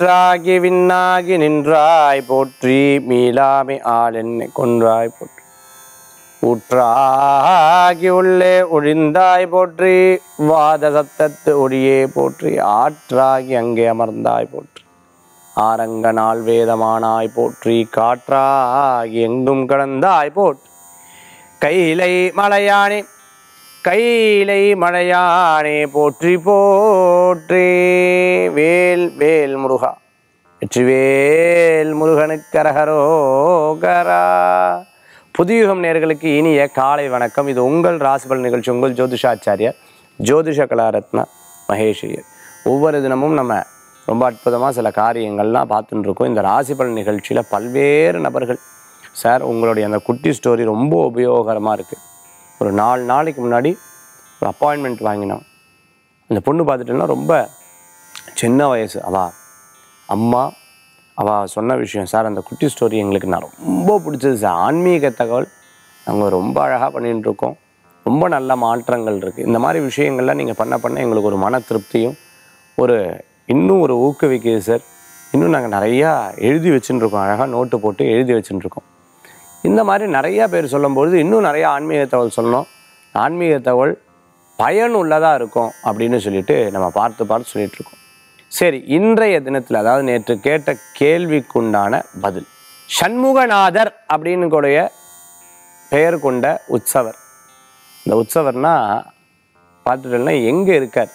ஊற்றாகி விண்ணாகி நின்றாய் போற்றி மீளாமை ஆள் என்னை கொன்றாய் போற்றி ஊற்றாகி உள்ளே ஒழிந்தாய் போற்றி வாத சத்தத்து ஒளியே போற்றி ஆற்றாகி அங்கே அமர்ந்தாய் போற்றி ஆரங்க நாள் வேதமானாய் போற்றி காற்றாகி எங்கும் கடந்தாய் போற்றி கையிலை மலையானே கையிலை மலையானே போற்றி போற்றி வேல் வேல் முருகா வெற்றிவேல் முருகனுக்கு அரகரோகரா புதியுகம் நேர்களுக்கு இனிய காலை வணக்கம் இது உங்கள் ராசிபல் நிகழ்ச்சி உங்கள் ஜோதிஷாச்சாரியர் ஜோதிஷ கலாரத்னா மகேஷியர் ஒவ்வொரு தினமும் நம்ம ரொம்ப அற்புதமாக சில காரியங்கள்லாம் பார்த்துட்டு இருக்கோம் இந்த ராசிபல் நிகழ்ச்சியில் பல்வேறு நபர்கள் சார் உங்களுடைய அந்த குட்டி ஸ்டோரி ரொம்ப உபயோகரமாக இருக்குது ஒரு நாலு நாளைக்கு முன்னாடி ஒரு அப்பாயின்மெண்ட் வாங்கினோம் அந்த பொண்ணு பார்த்துட்டோன்னா ரொம்ப சின்ன வயசு அவா அம்மா அவள் சொன்ன விஷயம் சார் அந்த குட்டி ஸ்டோரி எங்களுக்கு நான் ரொம்ப பிடிச்சது சார் ஆன்மீக தகவல் நாங்கள் ரொம்ப அழகாக பண்ணிட்டு இருக்கோம் ரொம்ப நல்ல மாற்றங்கள் இருக்குது இந்த மாதிரி விஷயங்கள்லாம் நீங்கள் பண்ண பண்ண எங்களுக்கு ஒரு மன திருப்தியும் ஒரு இன்னும் ஒரு ஊக்குவிக்குது சார் இன்னும் நாங்கள் நிறையா எழுதி வச்சுட்டு இருக்கோம் அழகாக நோட்டு போட்டு எழுதி வச்சுட்டு இருக்கோம் இந்த மாதிரி நிறையா பேர் சொல்லும்பொழுது இன்னும் நிறைய ஆன்மீக தகவல் சொல்லணும் ஆன்மீக தகவல் பயனுள்ளதாக இருக்கும் அப்படின்னு சொல்லிட்டு நம்ம பார்த்து பார்த்து சொல்லிட்டு இருக்கோம் சரி இன்றைய தினத்தில் அதாவது நேற்று கேட்ட கேள்விக்குண்டான பதில் சண்முகநாதர் அப்படின்னு கூடிய பெயர் கொண்ட உற்சவர் இந்த உற்சவர்னா பார்த்துட்டோம்னா எங்கே இருக்கார்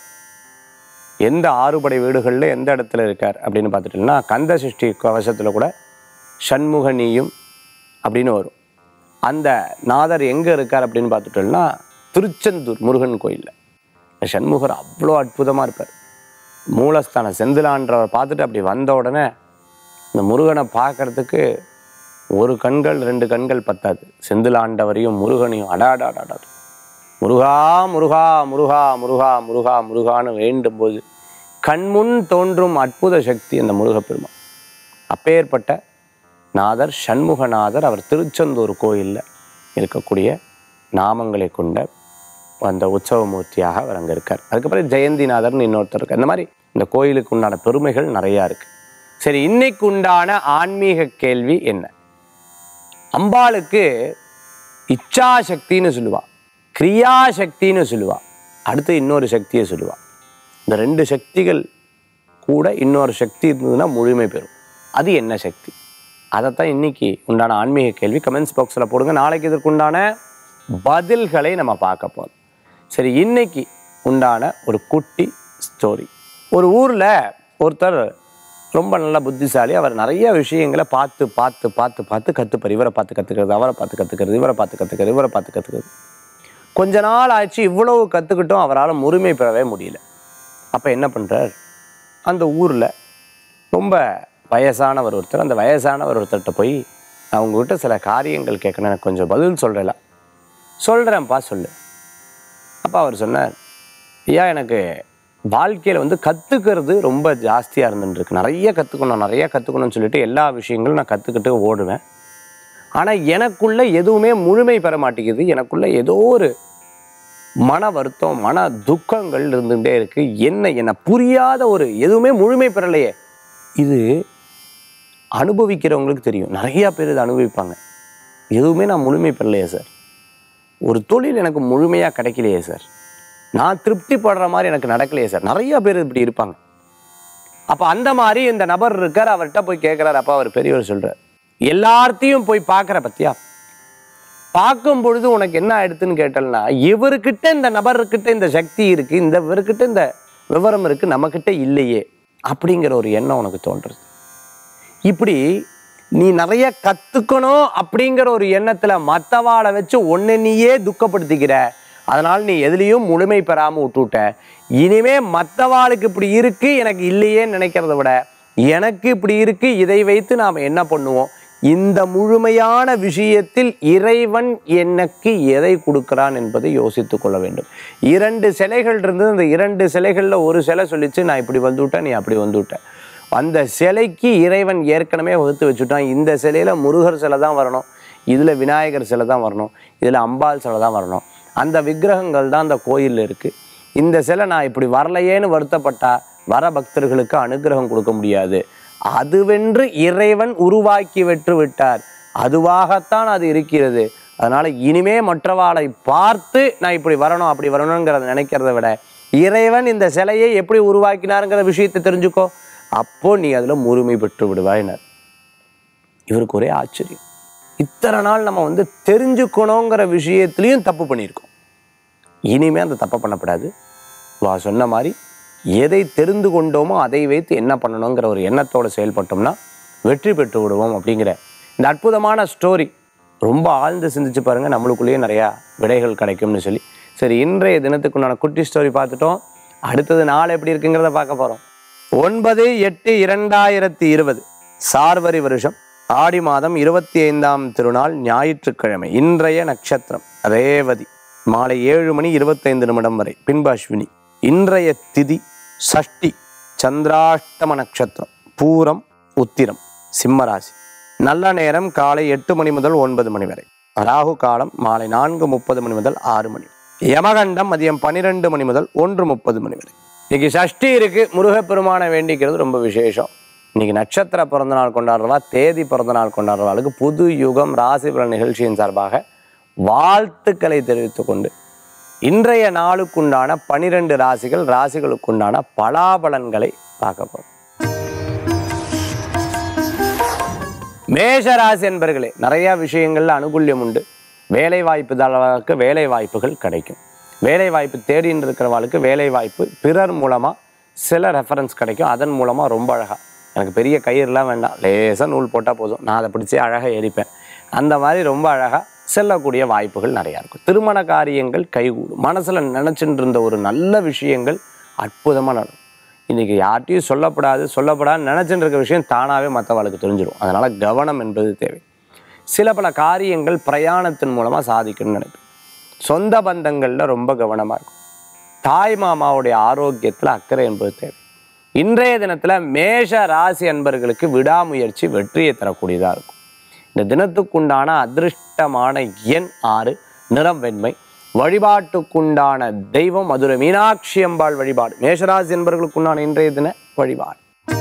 எந்த ஆறுபடை வீடுகளில் எந்த இடத்துல இருக்கார் அப்படின்னு பார்த்துட்டோம்னா கந்த சஷ்டி கவசத்தில் கூட சண்முகனியும் அப்படின்னு வரும் அந்த நாதர் எங்கே இருக்கார் அப்படின்னு பார்த்துட்டோம்னா திருச்செந்தூர் முருகன் கோயிலில் இந்த சண்முகர் அவ்வளோ அற்புதமாக இருப்பார் மூலஸ்தான செந்திலான்றவர் பார்த்துட்டு அப்படி வந்த உடனே இந்த முருகனை பார்க்கறதுக்கு ஒரு கண்கள் ரெண்டு கண்கள் பத்தாது செந்திலாண்டவரையும் முருகனையும் அடாடாடாடா முருகா முருகா முருகா முருகா முருகா முருகான்னு வேண்டும் போது கண்முன் தோன்றும் அற்புத சக்தி அந்த முருகப்பெருமான் அப்பேற்பட்ட நாதர் சண்முகநாதர் அவர் திருச்செந்தூர் கோயிலில் இருக்கக்கூடிய நாமங்களை கொண்ட அந்த உற்சவமூர்த்தியாக அவர் அங்கே இருக்கார் அதுக்கப்புறம் ஜெயந்திநாதர்னு இன்னொருத்தர் இருக்கார் இந்த மாதிரி இந்த கோயிலுக்கு உண்டான பெருமைகள் நிறையா இருக்கு சரி இன்னைக்கு உண்டான ஆன்மீக கேள்வி என்ன அம்பாளுக்கு இச்சாசக்தின்னு சொல்லுவா கிரியாசக்தின்னு சொல்லுவா அடுத்து இன்னொரு சக்தியை சொல்லுவா இந்த ரெண்டு சக்திகள் கூட இன்னொரு சக்தி இருந்ததுன்னா முழுமை பெறும் அது என்ன சக்தி அதைத்தான் இன்னைக்கு உண்டான ஆன்மீக கேள்வி கமெண்ட்ஸ் பாக்ஸில் போடுங்க நாளைக்கு இதற்குண்டான பதில்களை நம்ம பார்க்க போகிறோம் சரி இன்னைக்கு உண்டான ஒரு குட்டி ஸ்டோரி ஒரு ஊரில் ஒருத்தர் ரொம்ப நல்ல புத்திசாலி அவர் நிறைய விஷயங்களை பார்த்து பார்த்து பார்த்து பார்த்து கற்றுப்பார் இவரை பார்த்து கற்றுக்கிறது அவரை பார்த்து கற்றுக்கிறது இவரை பார்த்து கற்றுக்கிறது இவரை பார்த்து கற்றுக்கிறது கொஞ்ச நாள் ஆச்சு இவ்வளவு கற்றுக்கிட்டும் அவரால் முழுமை பெறவே முடியல அப்போ என்ன பண்ணுறார் அந்த ஊரில் ரொம்ப வயசானவர் ஒருத்தர் அந்த வயசானவர் ஒருத்தர்கிட்ட போய் நான் உங்ககிட்ட சில காரியங்கள் கேட்கணும் எனக்கு கொஞ்சம் பதில் சொல்கிறல சொல்கிறேன்ப்பா சொல்லு அப்போ அவர் சொன்னார் ஐயா எனக்கு வாழ்க்கையில் வந்து கற்றுக்கிறது ரொம்ப ஜாஸ்தியாக இருந்துருக்கு நிறைய கற்றுக்கணும் நிறைய கற்றுக்கணும்னு சொல்லிட்டு எல்லா விஷயங்களும் நான் கற்றுக்கிட்டு ஓடுவேன் ஆனால் எனக்குள்ள எதுவுமே முழுமை பெற மாட்டேங்குது எனக்குள்ள ஏதோ ஒரு மன வருத்தம் மன துக்கங்கள் இருந்துகிட்டே இருக்கு என்ன என்ன புரியாத ஒரு எதுவுமே முழுமை பெறலையே இது அனுபவிக்கிறவங்களுக்கு தெரியும் நிறையா பேர் இதை அனுபவிப்பாங்க எதுவுமே நான் முழுமை பெறலையே சார் ஒரு தொழில் எனக்கு முழுமையாக கிடைக்கலையே சார் நான் திருப்தி படுற மாதிரி எனக்கு நடக்கலையே சார் நிறைய பேர் இப்படி இருப்பாங்க அப்போ அந்த மாதிரி இந்த நபர் இருக்கார் அவர்கிட்ட போய் கேட்குறாரு அப்பா அவர் பெரியவர் சொல்கிறார் எல்லார்த்தையும் போய் பார்க்குற பத்தியா பார்க்கும் பொழுது உனக்கு என்ன ஆயிடுதுன்னு கேட்டல்னா இவர்கிட்ட இந்த நபர்கிட்ட இந்த சக்தி இருக்கு இந்த இவர்கிட்ட இந்த விவரம் இருக்கு நம்மக்கிட்ட இல்லையே அப்படிங்கிற ஒரு எண்ணம் உனக்கு தோன்றுறது இப்படி நீ நிறைய கத்துக்கணும் அப்படிங்கிற ஒரு எண்ணத்துல மற்றவாளை வச்சு ஒன்னு நீயே துக்கப்படுத்திக்கிற அதனால நீ எதுலேயும் முழுமை பெறாம விட்டுவிட்ட இனிமே மற்றவாளுக்கு இப்படி இருக்கு எனக்கு இல்லையேன்னு நினைக்கிறத விட எனக்கு இப்படி இருக்கு இதை வைத்து நாம் என்ன பண்ணுவோம் இந்த முழுமையான விஷயத்தில் இறைவன் எனக்கு எதை கொடுக்கிறான் என்பதை யோசித்துக் கொள்ள வேண்டும் இரண்டு சிலைகள் இருந்தது அந்த இரண்டு சிலைகளில் ஒரு சிலை சொல்லிச்சு நான் இப்படி வந்து விட்டேன் நீ அப்படி வந்து விட்ட அந்த சிலைக்கு இறைவன் ஏற்கனவே வகுத்து வச்சுட்டான் இந்த சிலையில முருகர் சிலை தான் வரணும் இதுல விநாயகர் சிலை தான் வரணும் இதுல அம்பாள் சிலை தான் வரணும் அந்த விக்கிரகங்கள் தான் அந்த கோயிலில் இருக்கு இந்த சிலை நான் இப்படி வரலையேன்னு வருத்தப்பட்டா வர பக்தர்களுக்கு அனுகிரகம் கொடுக்க முடியாது அதுவென்று இறைவன் உருவாக்கி வெற்று விட்டார் அதுவாகத்தான் அது இருக்கிறது அதனால இனிமே மற்றவாளை பார்த்து நான் இப்படி வரணும் அப்படி வரணுங்கிறத நினைக்கிறத விட இறைவன் இந்த சிலையை எப்படி உருவாக்கினாருங்கிற விஷயத்தை தெரிஞ்சுக்கோ அப்போ நீ அதில் முழுமை பெற்று விடுவாயினர் இவருக்கு ஒரே ஆச்சரியம் இத்தனை நாள் நம்ம வந்து தெரிஞ்சுக்கணுங்கிற விஷயத்துலையும் தப்பு பண்ணியிருக்கோம் இனிமே அந்த தப்பை பண்ணப்படாது வா சொன்ன மாதிரி எதை தெரிந்து கொண்டோமோ அதை வைத்து என்ன பண்ணணுங்கிற ஒரு எண்ணத்தோடு செயல்பட்டோம்னா வெற்றி பெற்று விடுவோம் அப்படிங்கிற இந்த அற்புதமான ஸ்டோரி ரொம்ப ஆழ்ந்து சிந்திச்சு பாருங்க நம்மளுக்குள்ளேயே நிறையா விடைகள் கிடைக்கும்னு சொல்லி சரி இன்றைய தினத்துக்குண்டான குட்டி ஸ்டோரி பார்த்துட்டோம் அடுத்தது நாள் எப்படி இருக்குங்கிறத பார்க்க போகிறோம் ஒன்பது எட்டு இரண்டாயிரத்தி இருபது சார்வரி வருஷம் ஆடி மாதம் இருபத்தி ஐந்தாம் திருநாள் ஞாயிற்றுக்கிழமை இன்றைய நட்சத்திரம் ரேவதி மாலை ஏழு மணி இருபத்தைந்து நிமிடம் வரை பின்பு அஸ்வினி இன்றைய திதி சஷ்டி சந்திராஷ்டம நட்சத்திரம் பூரம் உத்திரம் சிம்மராசி நல்ல நேரம் காலை எட்டு மணி முதல் ஒன்பது மணி வரை ராகு காலம் மாலை நான்கு முப்பது மணி முதல் ஆறு மணி யமகண்டம் மதியம் பன்னிரெண்டு மணி முதல் ஒன்று முப்பது மணி வரை இன்னைக்கு சஷ்டி இருக்கு முருகப்பெருமானை வேண்டிக்கிறது ரொம்ப விசேஷம் இன்னைக்கு நட்சத்திர பிறந்தநாள் கொண்டாடுறவா தேதி பிறந்தநாள் கொண்டாடுறவாளுக்கு புது யுகம் ராசி பலன் நிகழ்ச்சியின் சார்பாக வாழ்த்துக்களை தெரிவித்துக் கொண்டு இன்றைய நாளுக்குண்டான பனிரெண்டு ராசிகள் ராசிகளுக்குண்டான பலாபலன்களை பார்க்க போறோம் மேஷ ராசி என்பர்களே நிறைய விஷயங்கள்ல அனுகூல்யம் உண்டு வேலை வாய்ப்பு தளவுக்கு வேலை வாய்ப்புகள் கிடைக்கும் வேலை வாய்ப்பு தேடின்னு இருக்கிறவாளுக்கு வேலை வாய்ப்பு பிறர் மூலமா சில ரெஃபரன்ஸ் கிடைக்கும் அதன் மூலமா ரொம்ப அழகா எனக்கு பெரிய கயிறுலாம் வேண்டாம் லேசாக நூல் போட்டால் போதும் நான் அதை பிடிச்சி அழகாக எரிப்பேன் அந்த மாதிரி ரொம்ப அழகாக செல்லக்கூடிய வாய்ப்புகள் நிறையா இருக்கும் திருமண காரியங்கள் கைகூடும் மனசில் நினச்சிட்டு இருந்த ஒரு நல்ல விஷயங்கள் அற்புதமாக நடக்கும் இன்றைக்கி யார்ட்டையும் சொல்லப்படாது சொல்லப்படாது நினச்சிட்டு இருக்க விஷயம் தானாகவே மற்றவளுக்கு தெரிஞ்சிடும் அதனால் கவனம் என்பது தேவை சில பல காரியங்கள் பிரயாணத்தின் மூலமாக சாதிக்கணும்னு நினைப்பேன் சொந்த பந்தங்களில் ரொம்ப கவனமாக இருக்கும் தாய் மாமாவுடைய ஆரோக்கியத்தில் அக்கறை என்பது தேவை இன்றைய தினத்தில் மேஷ ராசி அன்பர்களுக்கு விடாமுயற்சி வெற்றியை தரக்கூடியதாக இருக்கும் இந்த தினத்துக்குண்டான அதிர்ஷ்டமான எண் ஆறு நிறம் வெண்மை வழிபாட்டுக்குண்டான தெய்வம் மதுரை மீனாட்சி அம்பாள் வழிபாடு மேஷராசி என்பவர்களுக்குண்டான இன்றைய தின வழிபாடு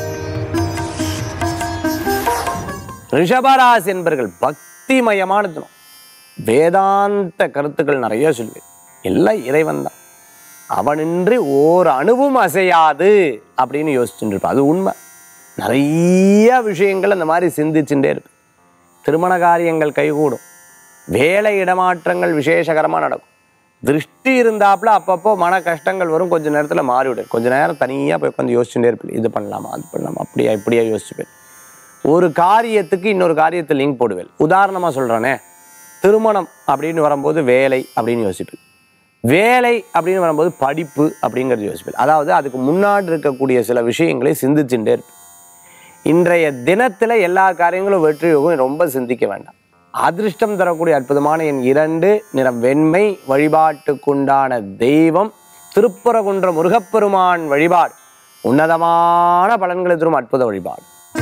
ரிஷபராசி என்பர்கள் பக்திமயமான தினம் வேதாந்த கருத்துக்கள் நிறைய சொல்வேன் எல்லாம் இறைவன் தான் அவனின்றி ஓர் அணுவும் அசையாது அப்படின்னு யோசிச்சுட்டு இருப்பான் அது உண்மை நிறைய விஷயங்கள் அந்த மாதிரி சிந்திச்சுட்டே இருப்பேன் திருமண காரியங்கள் கைகூடும் வேலை இடமாற்றங்கள் விசேஷகரமாக நடக்கும் திருஷ்டி இருந்தாப்புல அப்பப்போ மன கஷ்டங்கள் வரும் கொஞ்ச நேரத்தில் மாறிவிடும் கொஞ்ச நேரம் தனியாக போய் உட்காந்து யோசிச்சுட்டே இருப்பேன் இது பண்ணலாமா அது பண்ணலாமா அப்படியா இப்படியா யோசிச்சுப்பேன் ஒரு காரியத்துக்கு இன்னொரு காரியத்தை லிங்க் போடுவேன் உதாரணமாக சொல்கிறேனே திருமணம் அப்படின்னு வரும்போது வேலை அப்படின்னு யோசிப்பேன் வேலை அப்படின்னு வரும்போது படிப்பு அப்படிங்கிறது யோசிப்பேன் அதாவது அதுக்கு முன்னாடி இருக்கக்கூடிய சில விஷயங்களை சிந்திச்சுட்டே இருப்பேன் இன்றைய தினத்தில் எல்லா காரியங்களும் வெற்றி யோகம் ரொம்ப சிந்திக்க வேண்டாம் அதிர்ஷ்டம் தரக்கூடிய அற்புதமான என் இரண்டு நிறம் வெண்மை வழிபாட்டுக்குண்டான தெய்வம் திருப்பரகுன்ற முருகப்பெருமான் வழிபாடு உன்னதமான பலன்களை தரும் அற்புத வழிபாடு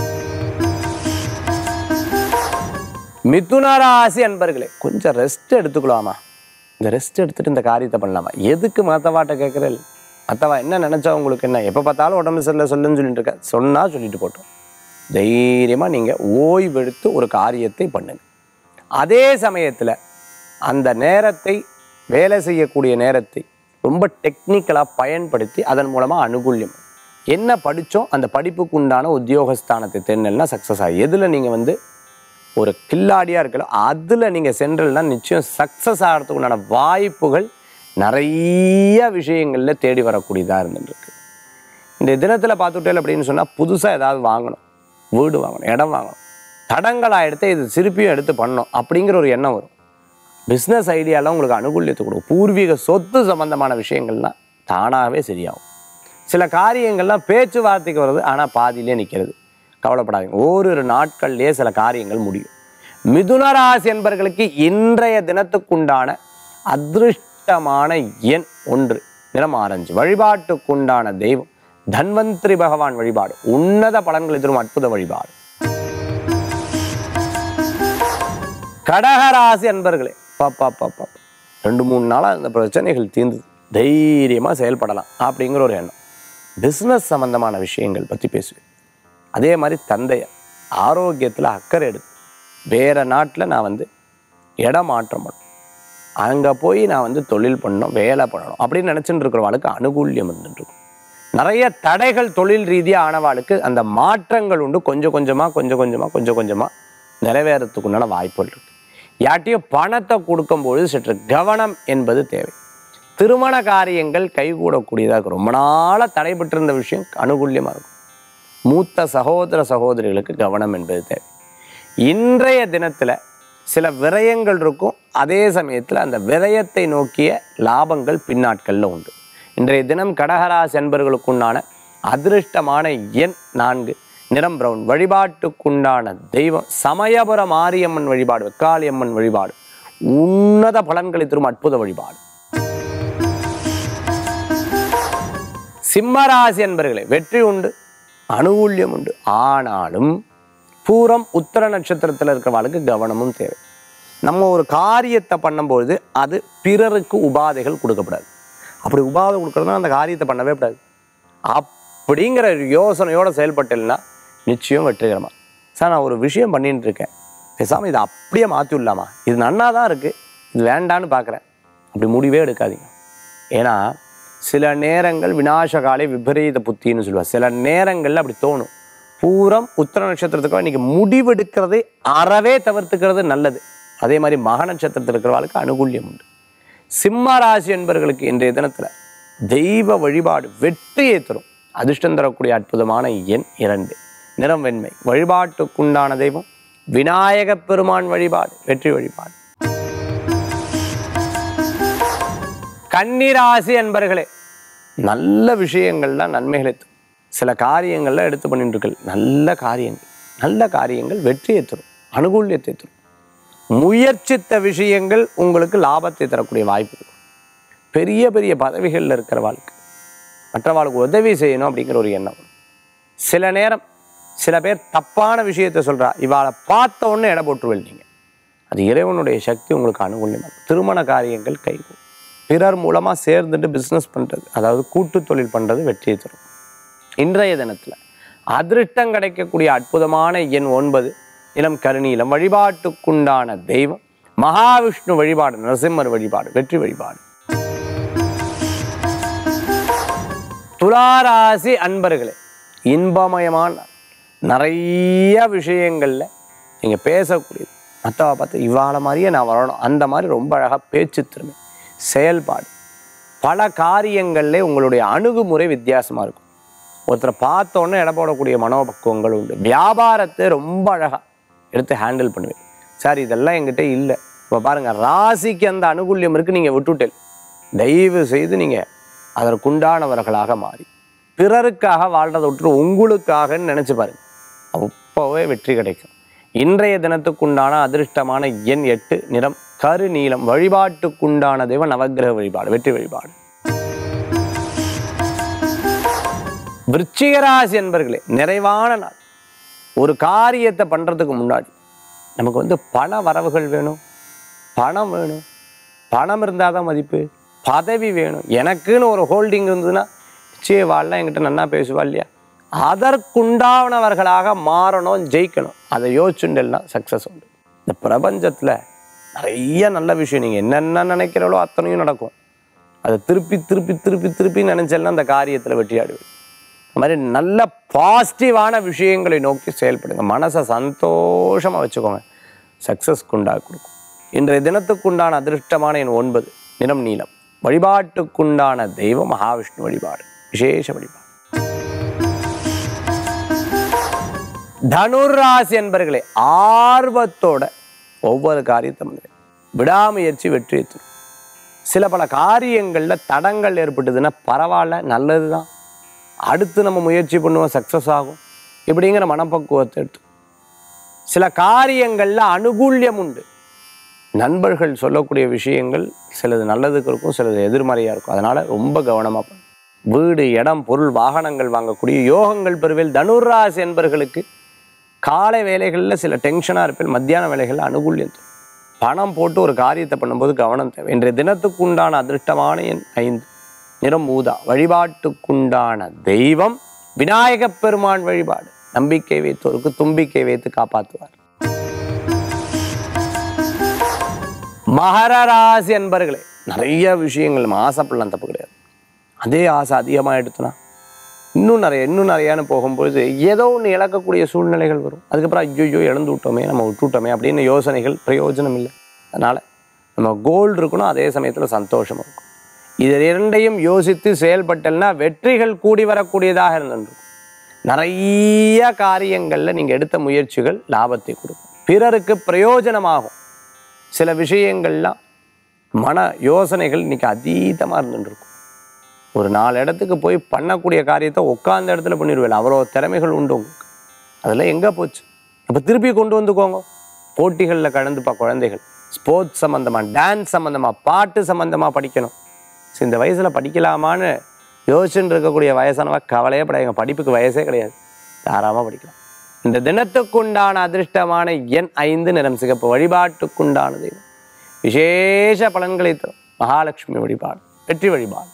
மிதுன ராசி அன்பர்களே கொஞ்சம் ரெஸ்ட் எடுத்துக்கலாமா இந்த ரெஸ்ட் எடுத்துட்டு இந்த காரியத்தை பண்ணலாமா எதுக்கு மற்றவாட்ட கேட்குறேன் மற்றவா என்ன நினச்சா உங்களுக்கு என்ன எப்போ பார்த்தாலும் உடம்பு சரியில்லை சொல்லுன்னு சொல்லிட்டு இருக்க சொன்னால் சொல்லிட்டு போட்டோம் தைரியமாக நீங்கள் ஓய்வெடுத்து ஒரு காரியத்தை பண்ணுங்க அதே சமயத்தில் அந்த நேரத்தை வேலை செய்யக்கூடிய நேரத்தை ரொம்ப டெக்னிக்கலாக பயன்படுத்தி அதன் மூலமாக அனுகூல்யம் என்ன படித்தோம் அந்த படிப்புக்கு உண்டான உத்தியோகஸ்தானத்தை தென்னல்னா சக்ஸஸ் ஆகும் எதில் நீங்கள் வந்து ஒரு கில்லாடியாக இருக்கல அதில் நீங்கள் சென்றல்னா நிச்சயம் சக்ஸஸ் ஆகிறதுக்கு உண்டான வாய்ப்புகள் நிறைய விஷயங்களில் தேடி வரக்கூடியதாக இருந்துருக்கு இந்த தினத்தில் பார்த்துட்டேன் அப்படின்னு சொன்னால் புதுசாக ஏதாவது வாங்கணும் வீடு வாங்கணும் இடம் வாங்கணும் தடங்களாக எடுத்து இது திருப்பியும் எடுத்து பண்ணணும் அப்படிங்கிற ஒரு எண்ணம் வரும் பிஸ்னஸ் ஐடியாலாம் உங்களுக்கு அனுகூலியத்தை கொடுக்கும் பூர்வீக சொத்து சம்பந்தமான விஷயங்கள்லாம் தானாகவே சரியாகும் சில காரியங்கள்லாம் பேச்சுவார்த்தைக்கு வருது ஆனால் பாதியிலே நிற்கிறது கவலைப்படாதீங்க ஓரிரு நாட்கள்லேயே சில காரியங்கள் முடியும் மிதுன ராசி என்பர்களுக்கு இன்றைய தினத்துக்குண்டான அதிருஷ்டமான எண் ஒன்று நிறம் ஆரஞ்சு வழிபாட்டுக்குண்டான தெய்வம் தன்வந்திரி பகவான் வழிபாடு உன்னத பலன்களை தரும் அற்புத வழிபாடு கடகராசி அன்பர்களே பாப்பா பாப்பா ரெண்டு மூணு நாளாக இந்த பிரச்சனைகள் தீர்ந்தது தைரியமாக செயல்படலாம் அப்படிங்கிற ஒரு எண்ணம் பிஸ்னஸ் சம்பந்தமான விஷயங்கள் பற்றி பேசுவேன் அதே மாதிரி தந்தையார் ஆரோக்கியத்தில் அக்கறை எடுத்து வேறு நாட்டில் நான் வந்து இடம் மாற்றம் பண்ணணும் அங்கே போய் நான் வந்து தொழில் பண்ணணும் வேலை பண்ணணும் அப்படின்னு நினச்சிட்டு இருக்கிறவாளுக்கு அனுகூல்யம் இருந்துட்டு இருக்கும் நிறைய தடைகள் தொழில் ரீதியாக ஆனவாளுக்கு அந்த மாற்றங்கள் உண்டு கொஞ்சம் கொஞ்சமாக கொஞ்சம் கொஞ்சமாக கொஞ்சம் கொஞ்சமாக நிறைவேறத்துக்கு உண்டான வாய்ப்புகள் இருக்குது யார்ட்டையும் பணத்தை கொடுக்கும்பொழுது சற்று கவனம் என்பது தேவை திருமண காரியங்கள் கைகூடக்கூடியதாக இருக்கும் ரொம்ப நாளாக தடைபட்டிருந்த விஷயம் அனுகூல்யமாக இருக்கும் மூத்த சகோதர சகோதரிகளுக்கு கவனம் என்பது தேவை இன்றைய தினத்தில் சில விரயங்கள் இருக்கும் அதே சமயத்தில் அந்த விரயத்தை நோக்கிய லாபங்கள் பின்னாட்களில் உண்டு இன்றைய தினம் கடகராசி என்பர்களுக்குண்டான அதிருஷ்டமான எண் நான்கு நிறம் பிரவுன் வழிபாட்டுக்குண்டான தெய்வம் சமயபுர மாரியம்மன் வழிபாடு வெக்காளியம்மன் வழிபாடு உன்னத பலன்களை தரும் அற்புத வழிபாடு சிம்மராசி என்பர்களே வெற்றி உண்டு அனுகூல்யம் உண்டு ஆனாலும் பூரம் உத்தர நட்சத்திரத்தில் இருக்கிறவங்களுக்கு கவனமும் தேவை நம்ம ஒரு காரியத்தை பண்ணும்பொழுது அது பிறருக்கு உபாதைகள் கொடுக்கப்படாது அப்படி உபாதை கொடுக்கறதுனா அந்த காரியத்தை பண்ணவே கூடாது அப்படிங்கிற ஒரு யோசனையோடு செயல்பட்டேன்னா நிச்சயம் வெற்றிகரமாக சார் நான் ஒரு விஷயம் பண்ணிட்டு இருக்கேன் பேசாமல் இதை அப்படியே மாற்றி விடலாமா இது நன்னா தான் இருக்குது இது வேண்டான்னு பார்க்குறேன் அப்படி முடிவே எடுக்காதீங்க ஏன்னா சில நேரங்கள் விநாசகாலை விபரீத புத்தின்னு சொல்லுவாள் சில நேரங்களில் அப்படி தோணும் பூரம் உத்தர நட்சத்திரத்துக்கு இன்னைக்கு முடிவெடுக்கிறதை அறவே தவிர்த்துக்கிறது நல்லது அதே மாதிரி மக நட்சத்திரத்தில் இருக்கிறவர்களுக்கு அனுகூல்யம் உண்டு சிம்ம ராசி என்பவர்களுக்கு இன்றைய தினத்தில் தெய்வ வழிபாடு வெற்றியை தரும் அதிர்ஷ்டம் தரக்கூடிய அற்புதமான எண் இரண்டு நிறம் வெண்மை வழிபாட்டுக்குண்டான தெய்வம் விநாயகப் பெருமான் வழிபாடு வெற்றி வழிபாடு கன்னிராசி என்பர்களே நல்ல விஷயங்கள்லாம் நன்மைகளை தரும் சில காரியங்கள்லாம் எடுத்து பண்ணிட்டு இருக்கல் நல்ல காரியங்கள் நல்ல காரியங்கள் வெற்றியை தரும் அனுகூல்யத்தை தரும் முயற்சித்த விஷயங்கள் உங்களுக்கு லாபத்தை தரக்கூடிய வாய்ப்பு இருக்கும் பெரிய பெரிய பதவிகளில் இருக்கிறவாளுக்கு மற்றவாளுக்கு உதவி செய்யணும் அப்படிங்கிற ஒரு எண்ணம் வரும். சில நேரம் சில பேர் தப்பான விஷயத்தை சொல்றா இவாளை பார்த்த உடனே இட போட்டுருவீங்க நீங்கள் அது இறைவனுடைய சக்தி உங்களுக்கு அனுகூலியமாக இருக்கும். திருமண காரியங்கள் கைகூடும் பிறர் மூலமாக சேர்ந்துட்டு பிஸ்னஸ் பண்ணுறது அதாவது கூட்டு தொழில் பண்ணுறது வெற்றியை தரும் இன்றைய தினத்தில் அதிருஷ்டம் கிடைக்கக்கூடிய அற்புதமான எண் ஒன்பது இளம் கருநீலம் வழிபாட்டுக்குண்டான தெய்வம் மகாவிஷ்ணு வழிபாடு நரசிம்மர் வழிபாடு வெற்றி வழிபாடு துளாராசி அன்பர்களே இன்பமயமான நாள். நிறைய விஷயங்களில் நீங்கள் பேசக்கூடியது மற்றவ பார்த்து இவாள மாதிரியே நான் வரணும் அந்த மாதிரி ரொம்ப அழகாக பேச்சு திறமை செயல்பாடு பல காரியங்கள்ல உங்களுடைய அணுகுமுறை வித்தியாசமாக இருக்கும் ஒருத்தரை பார்த்தோன்னே இட போடக்கூடிய மனோபக்குவங்கள் உண்டு வியாபாரத்தை ரொம்ப அழகாக எடுத்து ஹேண்டில் பண்ணுவேன் சார் இதெல்லாம் என்கிட்ட இல்லை இப்போ பாருங்கள் ராசிக்கு அந்த அனுகூல்யம் இருக்குது நீங்கள் விட்டுட்டேன் தயவு செய்து நீங்கள் அதற்குண்டானவர்களாக மாறி பிறருக்காக வாழ்றதை விட்டுட்டு உங்களுக்காகன்னு நினச்சி பாருங்க அப்போவே வெற்றி கிடைக்கும் இன்றைய தினத்துக்குண்டான அதிர்ஷ்டமான எண் எட்டு நிறம் கரு நீலம் வழிபாட்டுக்குண்டான தெய்வம் நவக்கிரக வழிபாடு வெற்றி வழிபாடு விருச்சிகராசி என்பர்களே நிறைவான நாள் ஒரு காரியத்தை பண்ணுறதுக்கு முன்னாடி நமக்கு வந்து பண வரவுகள் வேணும் பணம் வேணும் பணம் இருந்தால் தான் மதிப்பு பதவி வேணும் எனக்குன்னு ஒரு ஹோல்டிங் இருந்ததுன்னா நிச்சய வாழலாம் என்கிட்ட நல்லா பேசுவா இல்லையா அதற்குண்டானவர்களாக மாறணும் ஜெயிக்கணும் அதை யோசிச்சுண்டேன்னா சக்ஸஸ் உண்டு இந்த பிரபஞ்சத்தில் நிறைய நல்ல விஷயம் நீங்கள் என்னென்ன நினைக்கிறீங்களோ அத்தனையும் நடக்கும் அதை திருப்பி திருப்பி திருப்பி திருப்பி நினைச்சேன்னா அந்த காரியத்தில் வெற்றியாடுவேன் இந்த மாதிரி நல்ல பாசிட்டிவான விஷயங்களை நோக்கி செயல்படுங்க மனசை சந்தோஷமாக வச்சுக்கோங்க சக்ஸஸ்க்குண்டாக கொடுக்கும் இன்றைய தினத்துக்குண்டான அதிருஷ்டமான எண் ஒன்பது நிறம் நீலம் வழிபாட்டுக்குண்டான தெய்வம் மகாவிஷ்ணு வழிபாடு விசேஷ வழிபாடு தனுராசி என்பர்களே ஆர்வத்தோட ஒவ்வொரு காரியத்தை பண்ணுவேன் விடாமுயற்சி வெற்றி தரும் சில பல காரியங்களில் தடங்கள் ஏற்பட்டதுன்னா பரவாயில்ல நல்லது தான் அடுத்து நம்ம முயற்சி பண்ணுவோம் சக்ஸஸ் ஆகும் இப்படிங்கிற மனப்பக்குவத்தை எடுத்து சில காரியங்களில் அனுகூல்யம் உண்டு நண்பர்கள் சொல்லக்கூடிய விஷயங்கள் சிலது நல்லதுக்கு இருக்கும் சிலது எதிர்மறையாக இருக்கும் அதனால் ரொம்ப கவனமாக பண்ணும் வீடு இடம் பொருள் வாகனங்கள் வாங்கக்கூடிய யோகங்கள் பெறுவேல் தனுராசி என்பர்களுக்கு காலை வேலைகளில் சில டென்ஷனாக இருப்பேன் மத்தியான வேலைகளில் அனுகூல்யம் தரும் பணம் போட்டு ஒரு காரியத்தை பண்ணும்போது கவனம் தேவை இன்றைய தினத்துக்கு உண்டான அதிர்ஷ்டமான எண் ஐந்து நிறம் ஊதா வழிபாட்டுக்குண்டான தெய்வம் விநாயகப் பெருமான் வழிபாடு நம்பிக்கை வைத்தோருக்கு தும்பிக்கை வைத்து காப்பாற்றுவார் மகர ராசி அன்பர்களே நிறைய விஷயங்கள் நம்ம ஆசைப்படலாம் தப்பு கிடையாது அதே ஆசை அதிகமாக எடுத்தோன்னா இன்னும் நிறைய இன்னும் நிறையான்னு போகும்பொழுது ஏதோ ஒன்று இழக்கக்கூடிய சூழ்நிலைகள் வரும் அதுக்கப்புறம் ஐயோ இழந்து விட்டோமே நம்ம விட்டுட்டோமே அப்படின்னு யோசனைகள் பிரயோஜனம் இல்லை அதனால் நம்ம கோல் இருக்கணும் அதே சமயத்தில் சந்தோஷம் இருக்கும் இது இரண்டையும் யோசித்து செயல்பட்டல்னா வெற்றிகள் கூடி வரக்கூடியதாக இருந்திருக்கும் நிறைய காரியங்களில் நீங்கள் எடுத்த முயற்சிகள் லாபத்தை கொடுக்கும் பிறருக்கு பிரயோஜனமாகும் சில விஷயங்கள்லாம் மன யோசனைகள் இன்னைக்கு அதீதமாக இருந்துருக்கும் ஒரு நாலு இடத்துக்கு போய் பண்ணக்கூடிய காரியத்தை உட்காந்த இடத்துல பண்ணிடுவேன் அவ்வளோ திறமைகள் உண்டு உங்களுக்கு அதெல்லாம் எங்கே போச்சு அப்போ திருப்பி கொண்டு வந்துக்கோங்க போட்டிகளில் கலந்துப்பா குழந்தைகள் ஸ்போர்ட்ஸ் சம்மந்தமாக டான்ஸ் சம்மந்தமாக பாட்டு சம்மந்தமாக படிக்கணும் சரி இந்த வயசில் படிக்கலாமான்னு யோசிச்சுட்டு இருக்கக்கூடிய வயசானவ கவலையே படாதுங்க படிப்புக்கு வயசே கிடையாது தாராளமாக படிக்கலாம் இந்த தினத்துக்குண்டான அதிர்ஷ்டமான எண் ஐந்து நிறம் சிகப்பு வழிபாட்டுக்குண்டான தெய்வம் விசேஷ பலன்களை தரும் மகாலட்சுமி வழிபாடு வெற்றி வழிபாடு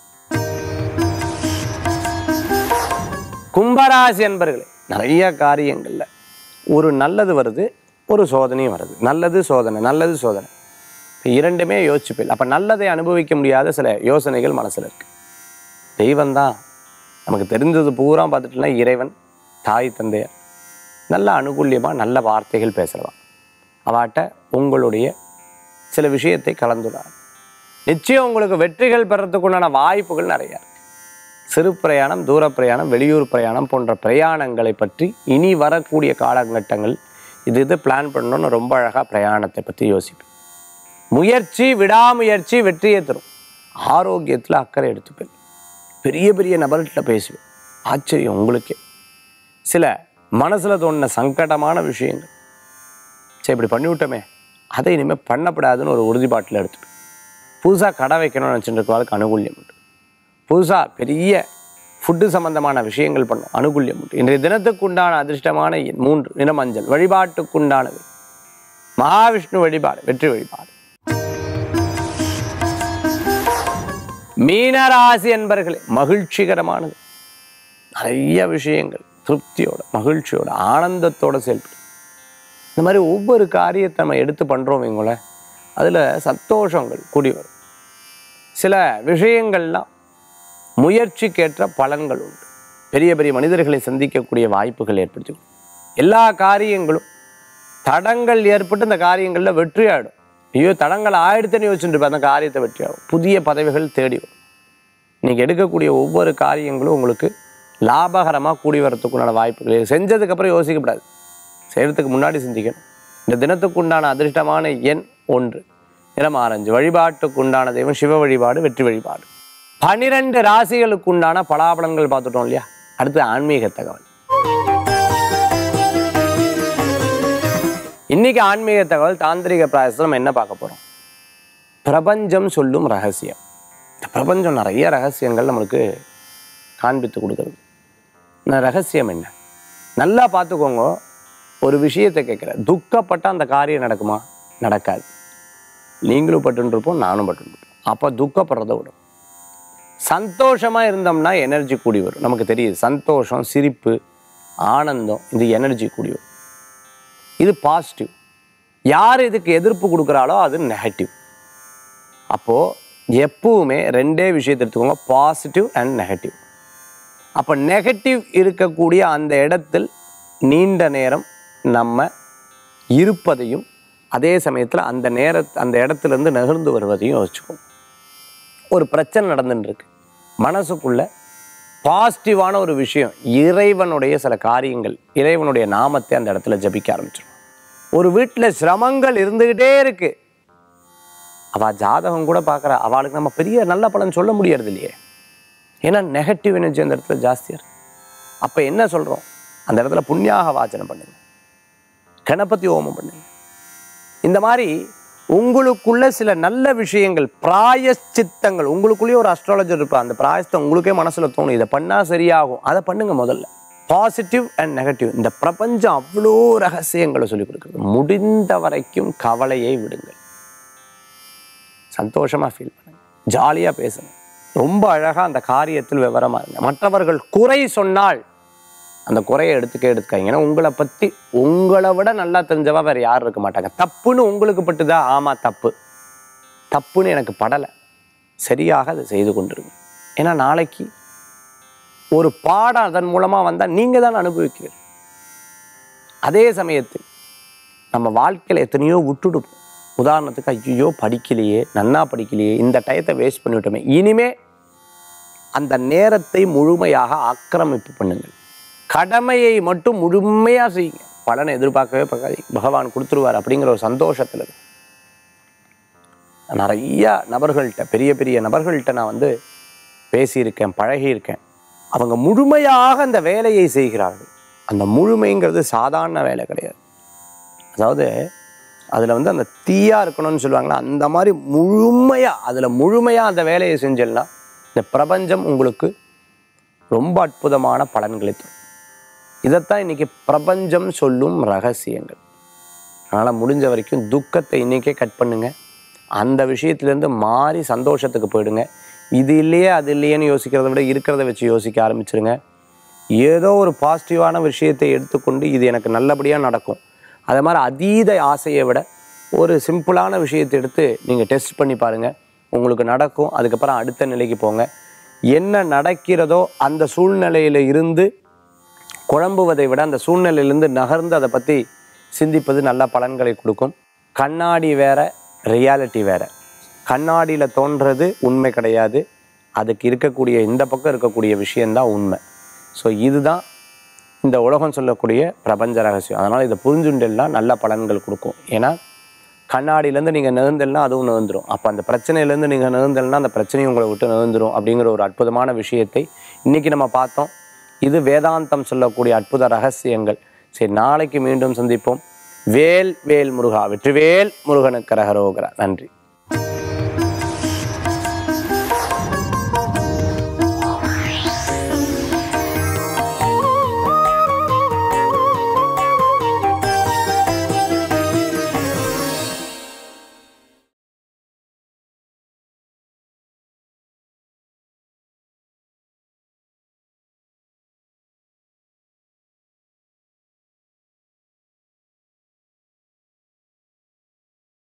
கும்பராசி அன்பர்களே நிறைய காரியங்கள்ல ஒரு நல்லது வருது ஒரு சோதனையும் வருது நல்லது சோதனை நல்லது சோதனை இப்ப இரண்டுமே யோசிச்சுப்பில் அப்போ நல்லதை அனுபவிக்க முடியாத சில யோசனைகள் மனசில் இருக்கு தெய்வம்தான் நமக்கு தெரிஞ்சது பூரா பார்த்துட்டுனா இறைவன் தாய் தந்தையர் நல்ல அனுகூல்யமாக நல்ல வார்த்தைகள் பேசலாம் அவாட்ட உங்களுடைய சில விஷயத்தை கலந்துடார் நிச்சயம் உங்களுக்கு வெற்றிகள் பெறத்துக்குண்டான வாய்ப்புகள் நிறையா இருக்கு சிறு பிரயாணம் தூர பிரயாணம் வெளியூர் பிரயாணம் போன்ற பிரயாணங்களை பற்றி இனி வரக்கூடிய காலகட்டங்கள் இது இது பிளான் பண்ணணும்னு ரொம்ப அழகாக பிரயாணத்தை பற்றி யோசிப்பேன் முயற்சி விடாமுயற்சி வெற்றியை தரும் ஆரோக்கியத்தில் அக்கறை எடுத்துப்பேன் பெரிய பெரிய நபர்கிட்ட பேசுவேன் ஆச்சரியம் உங்களுக்கே சில மனசில் தோணின சங்கடமான விஷயங்கள் சரி இப்படி பண்ணிவிட்டோமே அதை இனிமேல் பண்ணப்படாதுன்னு ஒரு உறுதிப்பாட்டில் எடுத்துப்பேன் புதுசாக கடை வைக்கணும்னு நினச்சிட்டு இருக்கவாளுக்கு அனுகூல்யம் உண்டு புதுசாக பெரிய ஃபுட்டு சம்பந்தமான விஷயங்கள் பண்ணும் அனுகூல்யம் உண்டு இன்றைய தினத்துக்கு உண்டான அதிர்ஷ்டமான எண் மூன்று நிறமஞ்சள் வழிபாட்டுக்குண்டானது மகாவிஷ்ணு வழிபாடு வெற்றி வழிபாடு மீனராசி என்பர்களே மகிழ்ச்சிகரமானது நிறைய விஷயங்கள் திருப்தியோட மகிழ்ச்சியோட ஆனந்தத்தோட செயல்படும் இந்த மாதிரி ஒவ்வொரு காரியத்தை நம்ம எடுத்து பண்ணுறோம் வைங்கள அதில் சந்தோஷங்கள் கூடி வரும் சில விஷயங்கள்லாம் முயற்சிக்கேற்ற பலன்கள் உண்டு பெரிய பெரிய மனிதர்களை சந்திக்கக்கூடிய வாய்ப்புகள் ஏற்படுத்தி கொடுக்கும். எல்லா காரியங்களும் தடங்கள் ஏற்பட்டு இந்த காரியங்களில் வெற்றி ஆகிடும் ஐயோ தடங்கள் ஆயிடுத்துன்னு யோசிச்சுட்டு இருப்பேன் அந்த காரியத்தை வெற்றி ஆகும் புதிய பதவிகள் தேடி வரும் இன்னைக்கு எடுக்கக்கூடிய ஒவ்வொரு காரியங்களும் உங்களுக்கு லாபகரமாக கூடி வரத்துக்குண்டான வாய்ப்புகள் இருக்கு. செஞ்சதுக்கப்புறம் யோசிக்கப்படாது செய்கிறதுக்கு முன்னாடி சிந்திக்கணும் இந்த தினத்துக்கு உண்டான அதிர்ஷ்டமான எண் ஒன்று நிறம் ஆரஞ்சு வழிபாட்டுக்கு உண்டான தெய்வம் சிவ வழிபாடு வெற்றி வழிபாடு பனிரெண்டு ராசிகளுக்கு உண்டான பலாபலன்கள் பார்த்துட்டோம் இல்லையா அடுத்து ஆன்மீக தகவல் இன்னைக்கு ஆன்மீக தகவல் தாந்திரிக பிராயசத்தில் நம்ம என்ன பார்க்க போறோம் பிரபஞ்சம் சொல்லும் ரகசியம் இந்த பிரபஞ்சம் நிறைய ரகசியங்கள் நம்மளுக்கு காண்பித்து கொடுக்குறது இந்த ரகசியம் என்ன நல்லா பார்த்துக்கோங்க ஒரு விஷயத்தை கேட்குற துக்கப்பட்ட அந்த காரியம் நடக்குமா நடக்காது நீங்களும் பட்டுருப்போம் நானும் பட்டுருப்போம் அப்போ துக்கப்படுறத விடும் சந்தோஷமாக இருந்தோம்னா எனர்ஜி கூடி வரும் நமக்கு தெரியுது சந்தோஷம் சிரிப்பு ஆனந்தம் இது எனர்ஜி கூடி வரும் இது பாசிட்டிவ் யார் இதுக்கு எதிர்ப்பு கொடுக்குறாளோ அது நெகட்டிவ் அப்போது எப்பவுமே ரெண்டே விஷயத்தை எடுத்துக்கோங்க பாசிட்டிவ் அண்ட் நெகட்டிவ் அப்போ நெகட்டிவ் இருக்கக்கூடிய அந்த இடத்தில் நீண்ட நேரம் நம்ம இருப்பதையும் அதே சமயத்தில் அந்த நேர அந்த இடத்துலேருந்து நகர்ந்து வருவதையும் யோசிச்சுக்கோங்க ஒரு பிரச்சனை நடந்துட்டு இருக்கு மனசுக்குள்ள பாசிட்டிவான ஒரு விஷயம் இறைவனுடைய சில காரியங்கள் இறைவனுடைய நாமத்தை அந்த இடத்துல ஜபிக்க ஆரம்பிச்சிடும் ஒரு வீட்டில் சிரமங்கள் இருந்துக்கிட்டே இருக்கு அவள் ஜாதகம் கூட பார்க்குறா அவளுக்கு நம்ம பெரிய நல்ல பலன் சொல்ல முடியறது இல்லையே ஏன்னா நெகட்டிவ் எனர்ஜி அந்த இடத்துல ஜாஸ்தியாக இருக்கு அப்போ என்ன சொல்கிறோம் அந்த இடத்துல புண்ணியாக வாச்சனை பண்ணுங்க கணபதி ஹோமம் பண்ணுங்க இந்த மாதிரி உங்களுக்குள்ள சில நல்ல விஷயங்கள் பிராயச்சித்தங்கள் உங்களுக்குள்ளேயே ஒரு அஸ்ட்ராலஜர் இருப்பா அந்த பிராயசத்தை உங்களுக்கே மனசுல தோணும் இதை பண்ணா சரியாகும் அதை பண்ணுங்க முதல்ல பாசிட்டிவ் அண்ட் நெகட்டிவ் இந்த பிரபஞ்சம் அவ்வளோ ரகசியங்களை சொல்லிக் கொடுக்குறது முடிந்த வரைக்கும் கவலையை விடுங்கள் சந்தோஷமா ஃபீல் பண்ணுங்க ஜாலியாக பேசணும் ரொம்ப அழகாக அந்த காரியத்தில் விவரமாக இருங்க மற்றவர்கள் குறை சொன்னால் அந்த குறையை எடுத்துக்க எடுத்துக்காங்க ஏன்னா உங்களை பற்றி உங்களை விட நல்லா தெரிஞ்சவா வேறு யாரும் இருக்க மாட்டாங்க தப்புன்னு உங்களுக்கு பட்டுதா ஆமாம் தப்பு தப்புன்னு எனக்கு படலை சரியாக அதை செய்து கொண்டிருங்க ஏன்னா நாளைக்கு ஒரு பாடம் அதன் மூலமாக வந்தால் நீங்கள் தான் அனுபவிக்கிறீர்கள் அதே சமயத்தில் நம்ம வாழ்க்கையில் எத்தனையோ விட்டுடுப்போம் உதாரணத்துக்கு ஐயோ படிக்கலையே நன்னா படிக்கலையே இந்த டயத்தை வேஸ்ட் பண்ணிவிட்டோமே இனிமே அந்த நேரத்தை முழுமையாக ஆக்கிரமிப்பு பண்ணுங்கள் கடமையை மட்டும் முழுமையாக செய்யுங்க பலனை எதிர்பார்க்கவே பார்க்காதீங்க பகவான் கொடுத்துருவார் அப்படிங்கிற ஒரு சந்தோஷத்தில் இருக்கு. நிறைய நபர்கள்ட்ட பெரிய பெரிய நபர்கள்ட்ட நான் வந்து பேசியிருக்கேன் பழகியிருக்கேன் அவங்க முழுமையாக அந்த வேலையை செய்கிறார்கள் அந்த முழுமைங்கிறது சாதாரண வேலை கிடையாது அதாவது அதில் வந்து அந்த தீயா இருக்கணும்னு சொல்லுவாங்களா அந்த மாதிரி முழுமையாக அதில் முழுமையாக அந்த வேலையை செஞ்சேன்னா இந்த பிரபஞ்சம் உங்களுக்கு ரொம்ப அற்புதமான பலன்களை தரும் இதைத்தான் இன்னைக்கு பிரபஞ்சம் சொல்லும் ரகசியங்கள் அதனால் முடிஞ்ச வரைக்கும் துக்கத்தை இன்றைக்கே கட் பண்ணுங்க அந்த விஷயத்துலேருந்து மாறி சந்தோஷத்துக்கு போயிடுங்க இது இல்லையே அது இல்லையேன்னு யோசிக்கிறத விட இருக்கிறத வச்சு யோசிக்க ஆரம்பிச்சிருங்க ஏதோ ஒரு பாசிட்டிவான விஷயத்தை எடுத்துக்கொண்டு இது எனக்கு நல்லபடியாக நடக்கும் அதே மாதிரி அதீத ஆசையை விட ஒரு சிம்பிளான விஷயத்தை எடுத்து நீங்கள் டெஸ்ட் பண்ணி பாருங்கள் உங்களுக்கு நடக்கும் அதுக்கப்புறம் அடுத்த நிலைக்கு போங்க என்ன நடக்கிறதோ அந்த சூழ்நிலையில் இருந்து குழம்புவதை விட அந்த சூழ்நிலையிலேருந்து நகர்ந்து அதை பற்றி சிந்திப்பது நல்ல பலன்களை கொடுக்கும் கண்ணாடி வேற ரியாலிட்டி வேற கண்ணாடியில் தோன்றது உண்மை கிடையாது அதுக்கு இருக்கக்கூடிய இந்த பக்கம் இருக்கக்கூடிய விஷயந்தான் உண்மை ஸோ இதுதான் இந்த உலகம் சொல்லக்கூடிய பிரபஞ்ச ரகசியம் அதனால் இதை புரிஞ்சுண்டெல்னா நல்ல பலன்கள் கொடுக்கும் ஏன்னா கண்ணாடியிலேருந்து நீங்கள் நிகழ்ந்தல்னா அதுவும் நிகழ்ந்துரும் அப்போ அந்த பிரச்சனையிலேருந்து நீங்கள் நிகழ்ந்தல்னா அந்த பிரச்சனையும் உங்களை விட்டு நிகழ்ந்துரும் அப்படிங்கிற ஒரு அற்புதமான விஷயத்தை இன்றைக்கி நம்ம பார்த்தோம் இது வேதாந்தம் சொல்லக்கூடிய அற்புத ரகசியங்கள் சரி நாளைக்கு மீண்டும் சந்திப்போம் வேல் வேல் முருகா வெற்றிவேல் முருகனுக்கு ரகரோகரா நன்றி